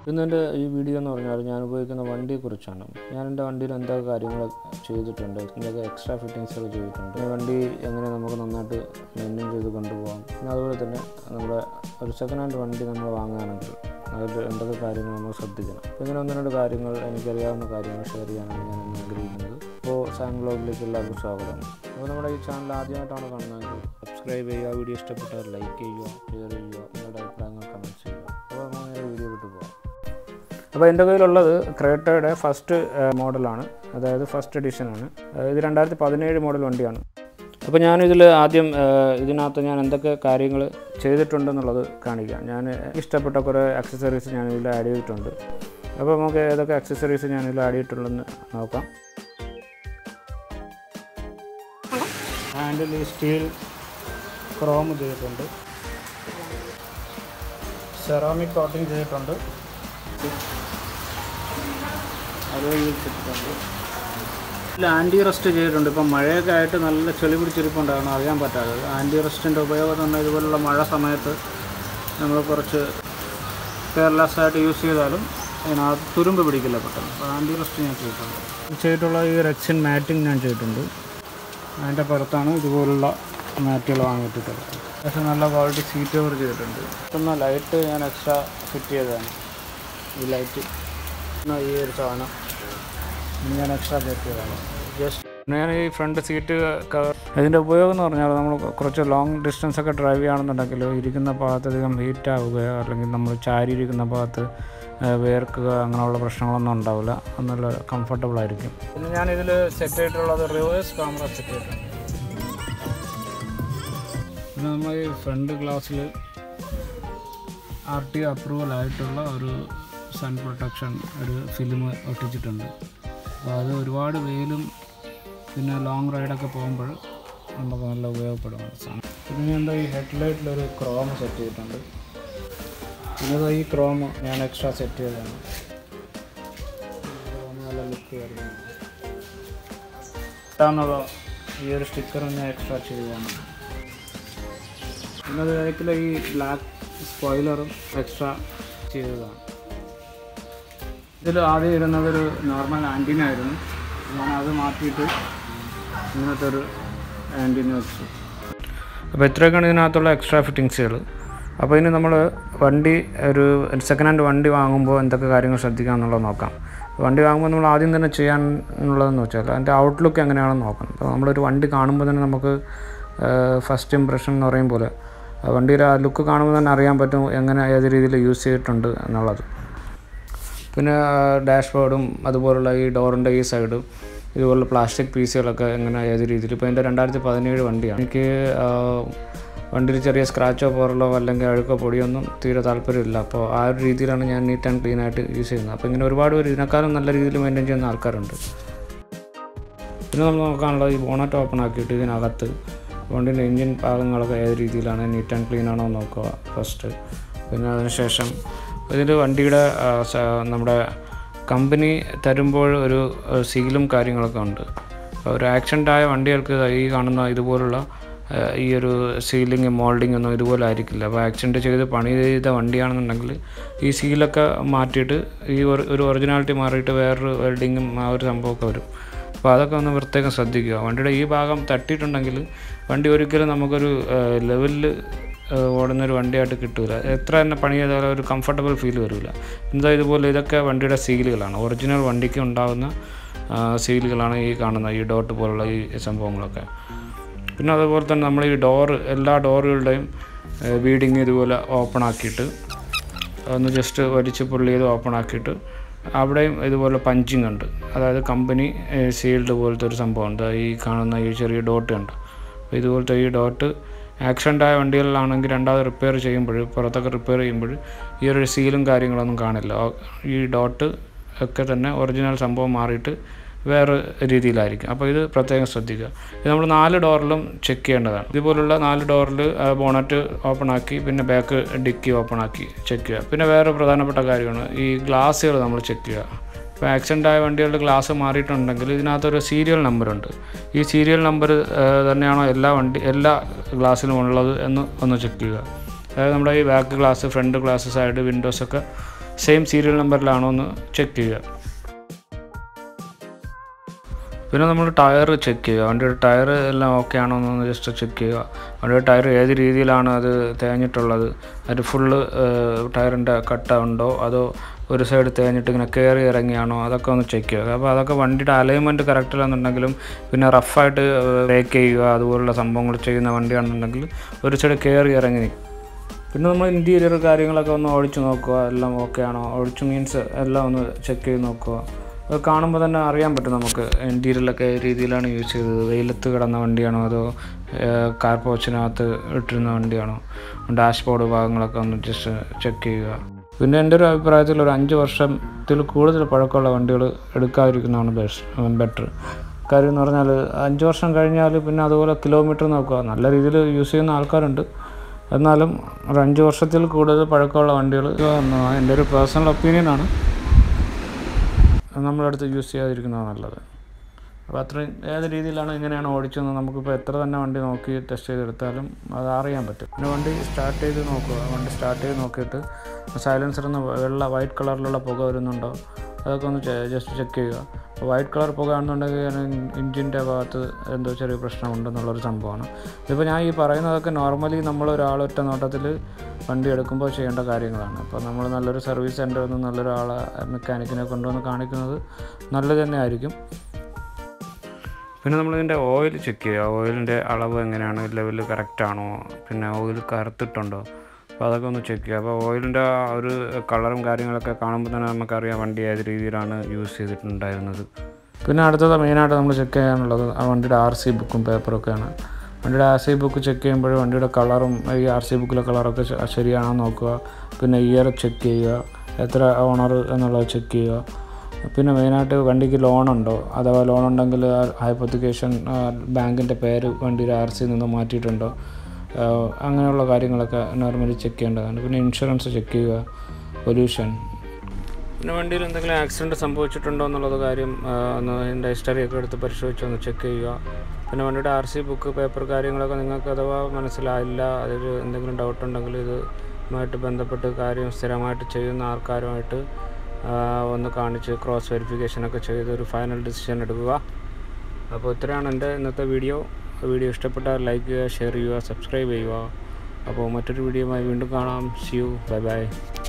ഇന്ന് എൻ്റെ ഈ വീഡിയോ എന്ന് പറഞ്ഞാൽ ഞാൻ ഉപയോഗിക്കുന്ന വണ്ടിയെക്കുറിച്ചാണ് ഞാൻ എൻ്റെ വണ്ടിയിൽ എന്തൊക്കെ കാര്യങ്ങൾ ചെയ്തിട്ടുണ്ട് എന്തൊക്കെ എക്സ്ട്രാ ഫിറ്റിങ്സുകൾ ചെയ്തിട്ടുണ്ട് ഈ വണ്ടി എങ്ങനെ നമുക്ക് നന്നായിട്ട് മെയിൻറ്റെയിൻ ചെയ്ത് കൊണ്ടുപോകാം പിന്നെ അതുപോലെ തന്നെ നമ്മുടെ ഒരു സെക്കൻഡ് ഹാൻഡ് വണ്ടി നമ്മൾ വാങ്ങുകയാണെങ്കിൽ അതിൽ എന്തൊക്കെ കാര്യങ്ങൾ നമ്മൾ ശ്രദ്ധിക്കണം അപ്പോൾ ഇങ്ങനെ ഒന്ന് രണ്ട് കാര്യങ്ങൾ എനിക്കറിയാവുന്ന കാര്യങ്ങൾ ഷെയർ ചെയ്യാനാണ് ഞാൻ ഇന്ന് ആഗ്രഹിക്കുന്നത് അപ്പോൾ സാങ് ബ്ലോഗിലേക്ക് എല്ലാവർക്കും സ്വാഗതം അപ്പോൾ നമ്മുടെ ഈ ചാനൽ ആദ്യമായിട്ടാണ് കാണുന്നതെങ്കിൽ സബ്സ്ക്രൈബ് ചെയ്യുക വീഡിയോ ഇഷ്ടപ്പെട്ടാൽ ലൈക്ക് ചെയ്യുക ഷെയർ ചെയ്യുക നിങ്ങളുടെ അഭിപ്രായങ്ങൾ കമൻറ്റ് ചെയ്യുക അപ്പോൾ നമുക്ക് നേരെ വീഡിയോ വിട്ടു പോകാം അപ്പോൾ എൻ്റെ കയ്യിലുള്ളത് ക്രേറ്റയുടെ ഫസ്റ്റ് മോഡലാണ് അതായത് ഫസ്റ്റ് എഡിഷനാണ് ഇത് രണ്ടായിരത്തി പതിനേഴ് മോഡൽ വണ്ടിയാണ് അപ്പോൾ ഞാനിതിൽ ആദ്യം ഏഹ്, ഇതിനകത്ത് ഞാൻ എന്തൊക്കെ കാര്യങ്ങൾ ചെയ്തിട്ടുണ്ടെന്നുള്ളത് കാണിക്കാം ഞാൻ ഇഷ്ടപ്പെട്ട കുറേ അക്സസറീസ് ഞാൻ ഇതിൽ ആഡ് ചെയ്തിട്ടുണ്ട് അപ്പോൾ നമുക്ക് ഏതൊക്കെ അക്സസറീസ് ഞാൻ ഇതിൽ ആഡ് ചെയ്തിട്ടുള്ളതെന്ന് നോക്കാം ഹാൻഡിൽ സ്റ്റീൽ ക്രോം ചെയ്തിട്ടുണ്ട് സെറാമിക് കോട്ടിങ് ചെയ്തിട്ടുണ്ട് അത് ചെയ്തിട്ടുണ്ട് ഇതിൽ ആൻറ്റി റെസ്റ്റ് ചെയ്തിട്ടുണ്ട് ഇപ്പം മഴയൊക്കെ ആയിട്ട് നല്ല ചെളി പിടിച്ചിരിപ്പുണ്ടാകണം അറിയാൻ പറ്റാതെ ആൻറ്റി റെസ്റ്റിൻ്റെ ഉപയോഗം തന്നെ ഇതുപോലുള്ള മഴ സമയത്ത് നമ്മൾ കുറച്ച് കെയർലെസ് ആയിട്ട് യൂസ് ചെയ്താലും അതിനകത്ത് തുരുമ്പ് പിടിക്കില്ല പെട്ടെന്ന് അപ്പോൾ ആൻറ്റി റെസ്റ്റ് ഞാൻ ചെയ്തിട്ടുണ്ട് ചെയ്തിട്ടുള്ള ഈ റെക്സിൻ മാറ്റിംഗ് ഞാൻ ചെയ്തിട്ടുണ്ട് അതിൻ്റെ പുറത്താണ് ഇതുപോലുള്ള മാറ്റുകൾ വാങ്ങിയിട്ടുള്ളത് പക്ഷേ നല്ല ക്വാളിറ്റി സീറ്റ് കവർ ചെയ്തിട്ടുണ്ട് പിന്നെ ലൈറ്റ് ഞാൻ എക്സ്ട്രാ ഫിറ്റ് ചെയ്തതാണ് ഈ ലൈറ്റ് പിന്നെ ഈ ഒരു സാധനം ഞാൻ എക്സ്ട്രാ ഫിറ്റ് ചെയ്തതാണ് ജസ്റ്റ് ഞാൻ ഈ ഫ്രണ്ട് സീറ്റ് കവർ ഇതിൻ്റെ ഉപയോഗം എന്ന് പറഞ്ഞാൽ നമ്മൾ കുറച്ച് ലോങ് ഡിസ്റ്റൻസ് ഒക്കെ ഡ്രൈവ് ചെയ്യുകയാണെന്നുണ്ടെങ്കിൽ ഇരിക്കുന്ന ഭാഗത്ത് അധികം ഹീറ്റ് ആവുകയോ അല്ലെങ്കിൽ നമ്മൾ ചാരി ഇരിക്കുന്ന ഭാഗത്ത് ആ, വേർക്കുക അങ്ങനെയുള്ള പ്രശ്നങ്ങളൊന്നും ഉണ്ടാവില്ല നല്ല കംഫർട്ടബിൾ ആയിരിക്കും പിന്നെ ഞാൻ ഇതിൽ സെറ്റ് ചെയ്തിട്ടുള്ളത് റിവേഴ്സ് ക്യാമറ സെറ്റ് ചെയ്തിട്ടുണ്ട് പിന്നെ നമ്മൾ ഈ ഫ്രണ്ട് ഗ്ലാസ്സിൽ ആർ ടി അപ്രൂവൽ ആയിട്ടുള്ള ഒരു സൺ പ്രൊട്ടക്ഷൻ ഒരു ഫിലിം ഒട്ടിച്ചിട്ടുണ്ട് അപ്പോൾ അത് ഒരുപാട് വെയിലും പിന്നെ ലോങ് റൈഡൊക്കെ പോകുമ്പോൾ നമുക്ക് നല്ല ഉപയോഗപ്പെടും ആ സാധനം പിന്നെ ഞാൻ എന്താ ഈ ഹെഡ്ലൈറ്റിലൊരു ക്രോം സെറ്റ് ചെയ്തിട്ടുണ്ട് പിന്നെ ദാ ഈ ക്രോം ഞാൻ എക്സ്ട്രാ സെറ്റ് ചെയ്തതാണ് ക്രോം നല്ല ലുക്ക് വരുന്നുണ്ട് ഈ ഒരു സ്റ്റിക്കറും ഞാൻ എക്സ്ട്രാ ചെയ്തതാണ് പിന്നെ ബാക്കിൽ ഈ ബ്ലാക്ക് സ്പോയിലറും എക്സ്ട്രാ ചെയ്തതാണ് ഇതിൽ ആദ്യം ഇരുന്നത് ഒരു നോർമൽ ആൻറ്റീന ആയിരുന്നു ഞാൻ അത് മാറ്റിയിട്ട് ഇങ്ങനത്തെ ഒരു ആൻറ്റീന വെച്ചു അപ്പോൾ ഇത്രയൊക്കെയാണ് ഇതിനകത്തുള്ള എക്സ്ട്രാ ഫിറ്റിങ്സുകൾ അപ്പോൾ ഇനി നമ്മൾ വണ്ടി ഒരു സെക്കൻഡ് ഹാൻഡ് വണ്ടി വാങ്ങുമ്പോൾ എന്തൊക്കെ കാര്യങ്ങൾ ശ്രദ്ധിക്കുക എന്നുള്ളത് നോക്കാം വണ്ടി വാങ്ങുമ്പോൾ നമ്മൾ ആദ്യം തന്നെ ചെയ്യാനുള്ളതെന്ന് വെച്ചാൽ അതിൻ്റെ ഔട്ട്ലുക്ക് എങ്ങനെയാണെന്ന് നോക്കണം അപ്പോൾ നമ്മളൊരു വണ്ടി കാണുമ്പോൾ തന്നെ നമുക്ക് ഫസ്റ്റ് ഇംപ്രഷൻ എന്ന് പറയും പോലെ ആ വണ്ടിയുടെ ആ ലുക്ക് കാണുമ്പോൾ തന്നെ അറിയാൻ പറ്റും എങ്ങനെ ഏത് രീതിയിൽ യൂസ് ചെയ്തിട്ടുണ്ട് എന്നുള്ളത് പിന്നെ ഡാഷ്ബോർഡും അതുപോലുള്ള ഈ ഡോറിൻ്റെ ഈ സൈഡും ഇതുപോലുള്ള പ്ലാസ്റ്റിക് പീസുകളൊക്കെ എങ്ങനെ ഏത് രീതിയിൽ ഇപ്പോൾ എൻ്റെ രണ്ടായിരത്തി പതിനേഴ് വണ്ടിയാണ് എനിക്ക് ആ, വണ്ടിയിൽ ചെറിയ സ്ക്രാച്ചോ പോറലോ അല്ലെങ്കിൽ അഴുക്കോ പൊടിയൊന്നും തീരെ താല്പര്യമില്ല അപ്പോൾ ആ ഒരു രീതിയിലാണ് ഞാൻ നീറ്റ് ആൻഡ് ക്ലീൻ ആയിട്ട് യൂസ് ചെയ്യുന്നത് അപ്പോൾ ഇങ്ങനെ ഒരുപാട് പേര് ഇതിനേക്കാളും നല്ല രീതിയിൽ മെയിൻറ്റെയിൻ ചെയ്യുന്ന ആൾക്കാരുണ്ട് പിന്നെ നമ്മൾ നോക്കാനുള്ളത് ഈ ബോണറ്റ് ഓപ്പൺ ആക്കിയിട്ട് ഇതിനകത്ത് വണ്ടിൻ്റെ എൻജിൻ ഭാഗങ്ങളൊക്കെ ഏത് രീതിയിലാണ് നീറ്റ് ആൻഡ് ക്ലീൻ ആണോ എന്ന് നോക്കുക ഫസ്റ്റ് പിന്നെ അതിനുശേഷം ഇതിൽ വണ്ടിയുടെ ആ, സ- നമ്മുടെ കമ്പനി തരുമ്പോൾ ഒരു ആ, സീലും കാര്യങ്ങളൊക്കെ ഉണ്ട് അപ്പോൾ ഒരു ആക്സിഡൻ്റ് ആയ വണ്ടികൾക്ക് ഈ കാണുന്ന ഇതുപോലുള്ള ആ, ഈ ഒരു സീലിംഗ് മോൾഡിംഗ് ഒന്നും ഇതുപോലെ ആയിരിക്കില്ല അപ്പോൾ ആക്സിഡൻറ്റ് ചെയ്ത് പണി ചെയ്ത വണ്ടിയാണെന്നുണ്ടെങ്കിൽ ഈ സീലൊക്കെ മാറ്റിയിട്ട് ഈ ഒരു- ഒരു ഒറിജിനാലിറ്റി മാറിയിട്ട് വേറൊരു വെൽഡിങ്ങും ആ ഒരു സംഭവമൊക്കെ വരും അപ്പോൾ അതൊക്കെ ഒന്ന് പ്രത്യേകം ശ്രദ്ധിക്കുക വണ്ടിയുടെ ഈ ഭാഗം തട്ടിയിട്ടുണ്ടെങ്കിൽ വണ്ടി ഒരിക്കലും നമുക്കൊരു ലെവലിൽ ഓടുന്നൊരു വണ്ടിയായിട്ട് കിട്ടില്ല എത്ര തന്നെ പണി ചെയ്താലും ഒരു കംഫർട്ടബിൾ ഫീൽ വരില്ല എന്താ ഇതുപോലെ ഇതൊക്കെ വണ്ടിയുടെ സീലുകളാണ് ഒറിജിനൽ വണ്ടിക്ക് ഉണ്ടാകുന്ന ആ, സീലുകളാണ് ഈ കാണുന്ന ഈ ഡോട്ട് പോലുള്ള ഈ സംഭവങ്ങളൊക്കെ പിന്നെ അതുപോലെ തന്നെ നമ്മൾ ഈ ഡോറ് എല്ലാ ഡോറുകളുടെയും വീഡിങ് ഇതുപോലെ ഓപ്പൺ ആക്കിയിട്ട് ഒന്ന് ജസ്റ്റ് വലിച്ച് പുള്ളി ചെയ്ത് ഓപ്പൺ ആക്കിയിട്ട് അവിടെയും ഇതുപോലെ പഞ്ചിങ് ഉണ്ട് അതായത് കമ്പനി സീൽഡ് പോലത്തെ ഒരു സംഭവം ഉണ്ട് ഈ കാണുന്ന ഈ ചെറിയ ഡോട്ട് ഉണ്ട് അപ്പോൾ ഇതുപോലത്തെ ഈ ഡോട്ട് ആക്സിഡൻ്റ് ആയ വണ്ടികളിലാണെങ്കിൽ രണ്ടാമത് റിപ്പയർ ചെയ്യുമ്പോൾ പുറത്തൊക്കെ റിപ്പയർ ചെയ്യുമ്പോൾ ഈ ഒരു സീലും കാര്യങ്ങളൊന്നും കാണില്ല ഓ- ഈ ഡോട്ട് ഒക്കെ തന്നെ ഒറിജിനൽ സംഭവം മാറിയിട്ട് വേറെ രീതിയിലായിരിക്കും അപ്പോൾ ഇത് പ്രത്യേകം ശ്രദ്ധിക്കുക ഇത് നമ്മൾ നാല് ഡോറിലും ചെക്ക് ചെയ്യേണ്ടതാണ് ഇതുപോലുള്ള നാല് ഡോറിൽ ബോണറ്റ് ഓപ്പൺ ആക്കി പിന്നെ ബാക്ക് ഡിക്കി ഓപ്പൺ ആക്കി ചെക്ക് ചെയ്യുക പിന്നെ വേറെ പ്രധാനപ്പെട്ട കാര്യമാണ് ഈ ഗ്ലാസ്സുകൾ നമ്മൾ ചെക്ക് ചെയ്യുക ഇപ്പോൾ ആക്സിഡൻ്റ് ആയ വണ്ടികളുടെ ഗ്ലാസ് മാറിയിട്ടുണ്ടെങ്കിൽ ഇതിനകത്തൊരു സീരിയൽ നമ്പറുണ്ട് ഈ സീരിയൽ നമ്പർ തന്നെയാണോ എല്ലാ വണ്ടി എല്ലാ ഗ്ലാസ്സിലും ഉള്ളത് എന്ന് ഒന്ന് ചെക്ക് ചെയ്യുക അതായത് നമ്മുടെ ഈ back glass front glass side വിൻഡോസൊക്കെ സെയിം സീരിയൽ നമ്പറിലാണോ എന്ന് ചെക്ക് ചെയ്യുക പിന്നെ നമ്മൾ ടയർ ചെക്ക് ചെയ്യുക വണ്ടിയുടെ ടയർ എല്ലാം ഓക്കെ ആണോ എന്നൊന്ന് ജസ്റ്റ് ചെക്ക് ചെയ്യുക വണ്ടിയുടെ ടയർ ഏത് രീതിയിലാണ് അത് തേഞ്ഞിട്ടുള്ളത് അത് ഫുള്ള് ടയറിൻ്റെ കട്ട ഉണ്ടോ അതോ ഒരു സൈഡ് തേഞ്ഞിട്ട് ഇങ്ങനെ കയറി ഇറങ്ങിയാണോ അതൊക്കെ ഒന്ന് ചെക്ക് ചെയ്യുക അപ്പോൾ അതൊക്കെ വണ്ടിയുടെ അലൈൻമെൻറ്റ് കറക്റ്റ് അല്ലെന്നുണ്ടെങ്കിലും പിന്നെ റഫായിട്ട് ബ്രേക്ക് ചെയ്യുക അതുപോലുള്ള സംഭവങ്ങൾ ചെയ്യുന്ന വണ്ടിയാണെന്നുണ്ടെങ്കിൽ ഒരു സൈഡ് കയറി ഇറങ്ങി നിൽക്കും പിന്നെ നമ്മൾ ഇൻറ്റീരിയർ കാര്യങ്ങളൊക്കെ ഒന്ന് ഓടിച്ച് നോക്കുക എല്ലാം ഓക്കെ ആണോ ഓടിച്ച് മീൻസ് എല്ലാം ഒന്ന് ചെക്ക് ചെയ്ത് നോക്കുക അത് കാണുമ്പോൾ തന്നെ അറിയാൻ പറ്റും നമുക്ക് ഇൻറ്റീരിയലൊക്കെ ഏത് രീതിയിലാണ് യൂസ് ചെയ്തത് വെയിലത്ത് കിടന്ന വണ്ടിയാണോ അതോ കാർ പോച്ചിനകത്ത് ഇട്ടിരുന്ന വണ്ടിയാണോ ഡാഷ്ബോർഡ് ഭാഗങ്ങളൊക്കെ ഒന്ന് ജസ്റ്റ് ചെക്ക് ചെയ്യുക പിന്നെ എൻ്റെ ഒരു അഭിപ്രായത്തിൽ ഒരു അഞ്ച് വർഷത്തിൽ കൂടുതൽ പഴക്കമുള്ള വണ്ടികൾ എടുക്കാതിരിക്കുന്നതാണ് ബെസ്റ്റ് ബെറ്റർ കാര്യം എന്ന് പറഞ്ഞാൽ അഞ്ച് വർഷം കഴിഞ്ഞാൽ പിന്നെ അതുപോലെ കിലോമീറ്റർ നോക്കുക നല്ല രീതിയിൽ യൂസ് ചെയ്യുന്ന ആൾക്കാരുണ്ട് എന്നാലും ഒരു അഞ്ച് വർഷത്തിൽ കൂടുതൽ പഴക്കമുള്ള വണ്ടികൾ എൻ്റെ ഒരു പേഴ്സണൽ ഒപ്പീനിയനാണ് നമ്മളടുത്ത് യൂസ് ചെയ്യാതിരിക്കുന്നതാണ് നല്ലത് അപ്പോൾ അത്രയും ഏത് രീതിയിലാണ് എങ്ങനെയാണ് ഓടിച്ചതെന്ന് നമുക്കിപ്പോൾ എത്ര തന്നെ വണ്ടി നോക്കി ടെസ്റ്റ് ചെയ്തെടുത്താലും അത് അറിയാൻ പറ്റും പിന്നെ വണ്ടി സ്റ്റാർട്ട് ചെയ്ത് നോക്കുക വണ്ടി സ്റ്റാർട്ട് ചെയ്ത് നോക്കിയിട്ട് സൈലൻസറിൽ നിന്ന് വെള്ള വൈറ്റ് കളറിലുള്ള പുക വരുന്നുണ്ടോ അതൊക്കെ ഒന്ന് ജസ്റ്റ് ചെക്ക് ചെയ്യുക അപ്പോൾ വൈറ്റ് കളർ പുക ആണെന്നുണ്ടെങ്കിൽ ഇഞ്ചിൻ്റെ ഭാഗത്ത് എന്തോ ചെറിയ പ്രശ്നമുണ്ടെന്നുള്ളൊരു സംഭവമാണ് ഇതിപ്പോൾ ഞാൻ ഈ പറയുന്നതൊക്കെ നോർമലി നമ്മൾ ഒരാളൊറ്റ നോട്ടത്തിൽ വണ്ടി എടുക്കുമ്പോൾ ചെയ്യേണ്ട കാര്യങ്ങളാണ് അപ്പോൾ നമ്മൾ നല്ലൊരു സർവീസ് സെൻ്ററിൽ നിന്ന് നല്ലൊരാളെ മെക്കാനിക്കിനെ കൊണ്ടുവന്ന് കാണിക്കുന്നത് നല്ലത് തന്നെ ആയിരിക്കും പിന്നെ നമ്മളിതിൻ്റെ ഓയിൽ ചെക്ക് ചെയ്യുക ഓയിലിൻ്റെ അളവ് എങ്ങനെയാണ് ലെവൽ കറക്റ്റാണോ പിന്നെ ഓയിൽ കറുത്തിട്ടുണ്ടോ അപ്പോൾ അതൊക്കെ ഒന്ന് ചെക്ക് ചെയ്യുക അപ്പോൾ ഓയിലിൻ്റെ ആ ഒരു കളറും കാര്യങ്ങളൊക്കെ കാണുമ്പോൾ തന്നെ നമുക്കറിയാം വണ്ടി ഏത് രീതിയിലാണ് യൂസ് ചെയ്തിട്ടുണ്ടായിരുന്നത് പിന്നെ അടുത്തത് മെയിനായിട്ട് നമ്മൾ ചെക്ക് ചെയ്യാനുള്ളത് ആ വണ്ടിയുടെ ആർ സി ബുക്കും പേപ്പറൊക്കെയാണ് വണ്ടിയുടെ ആർ സി ബുക്ക് ചെക്ക് ചെയ്യുമ്പോൾ വണ്ടിയുടെ കളറും ഈ ആർ സി ബുക്കിലെ കളറൊക്കെ ശ- ശരിയാണോ നോക്കുക പിന്നെ ഇയർ ചെക്ക് ചെയ്യുക എത്ര ഓണർ എന്നുള്ളത് ചെക്ക് ചെയ്യുക പിന്നെ മെയിനായിട്ട് വണ്ടിക്ക് ലോൺ ഉണ്ടോ അഥവാ ലോൺ ഉണ്ടെങ്കിൽ ഹൈപ്പത്തിക്കേഷൻ ബാങ്കിൻ്റെ പേര് വണ്ടിയുടെ ആർ സിയിൽ നിന്ന് മാറ്റിയിട്ടുണ്ടോ ആ, അങ്ങനെയുള്ള കാര്യങ്ങളൊക്കെ നോർമലി ചെക്ക് ചെയ്യേണ്ടതാണ് പിന്നെ ഇൻഷുറൻസ് ചെക്ക് ചെയ്യുക പൊല്യൂഷൻ പിന്നെ വണ്ടിയിൽ എന്തെങ്കിലും ആക്സിഡൻറ്റ് സംഭവിച്ചിട്ടുണ്ടോ എന്നുള്ളത് കാര്യം ആ, ഒന്ന് അതിൻ്റെ ഹിസ്റ്ററിയൊക്കെ എടുത്ത് പരിശോധിച്ച് ഒന്ന് ചെക്ക് ചെയ്യുക പിന്നെ വണ്ടിയുടെ ആർ സി ബുക്ക് പേപ്പർ കാര്യങ്ങളൊക്കെ നിങ്ങൾക്ക് അഥവാ മനസ്സിലായില്ല അതിൽ എന്തെങ്കിലും ഡൗട്ട് ഉണ്ടെങ്കിൽ ഇതുമായിട്ട് ബന്ധപ്പെട്ട് കാര്യം സ്ഥിരമായിട്ട് ചെയ്യുന്ന ആൾക്കാരുമായിട്ട് ആ, ഒന്ന് കാണിച്ച് ക്രോസ് വെരിഫിക്കേഷനൊക്കെ ചെയ്ത് ഒരു ഫൈനൽ ഡിസിഷൻ എടുക്കുക അപ്പോൾ ഇത്രയാണ് എൻ്റെ ഇന്നത്തെ വീഡിയോ വീഡിയോ ഇഷ്ടപ്പെട്ടാൽ ലൈക്ക് ചെയ്യുക ഷെയർ ചെയ്യുക സബ്സ്ക്രൈബ് ചെയ്യുക അപ്പോൾ മറ്റൊരു വീഡിയോയുമായി വീണ്ടും കാണാം സി യു ബൈ ബൈ